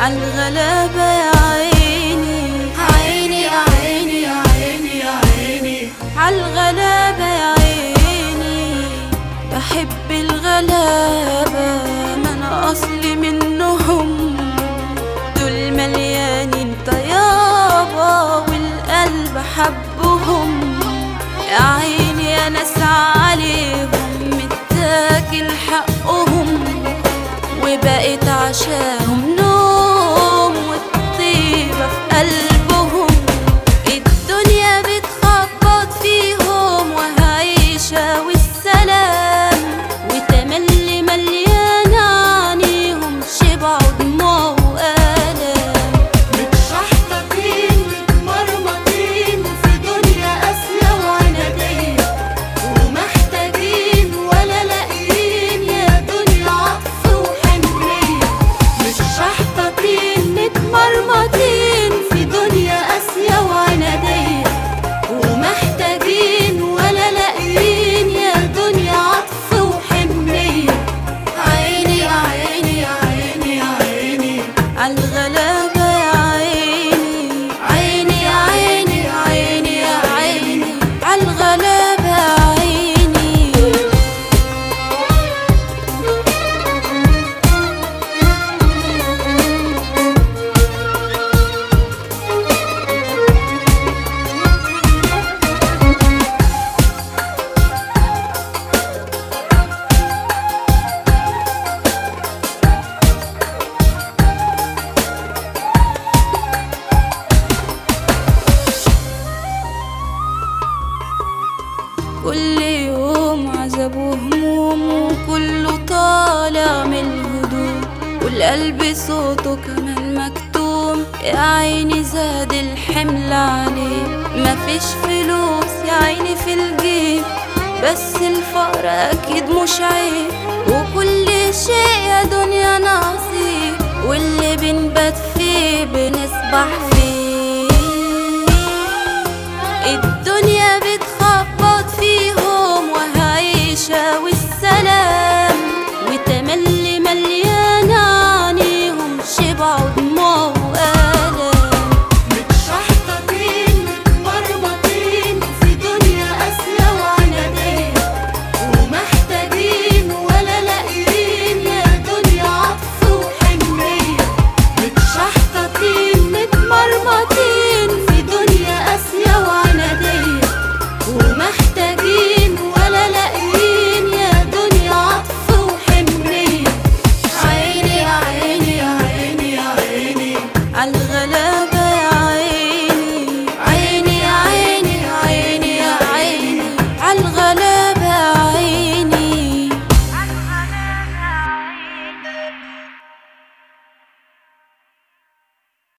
عالغلابة يا عيني عيني يا عيني يا عيني يا عيني عالغلابة يا عيني بحب الغلابة ما انا اصلي منهم دول مليانين طيابة والقلب حبهم يا عيني يا ناس عليهم متاكل حقهم وبقيت عشاهم نوم والطيبة في قلبهم الدنيا بتخبط فيهم وهعيشة والسلام وتملي مليانة عنيهم شبع ودموع وآلام متشحططين متمرمطين في دنيا قاسية وعنادية ومحتاجين ولا لاقيين يا دنيا عطف وحنية متشحططين متمرمطين في دنيا قاسية وعنادية ومحتاجين ولا لاقيين يا دنيا عطف وحنية عيني يا عيني يا عيني يا عيني عالغلابة يا عيني عيني يا عيني يا عيني يا عيني عالغلابة يا عيني كل يوم عذاب وهموم وكله طالع من الهدوء والقلب صوته كمان مكتوم يا عيني زاد الحمل عليه مفيش فلوس يا عيني في الجيب بس الفقر اكيد مش عيب وكل شيء يا دنيا نصيب واللي بنبات فيه بنسبح فيه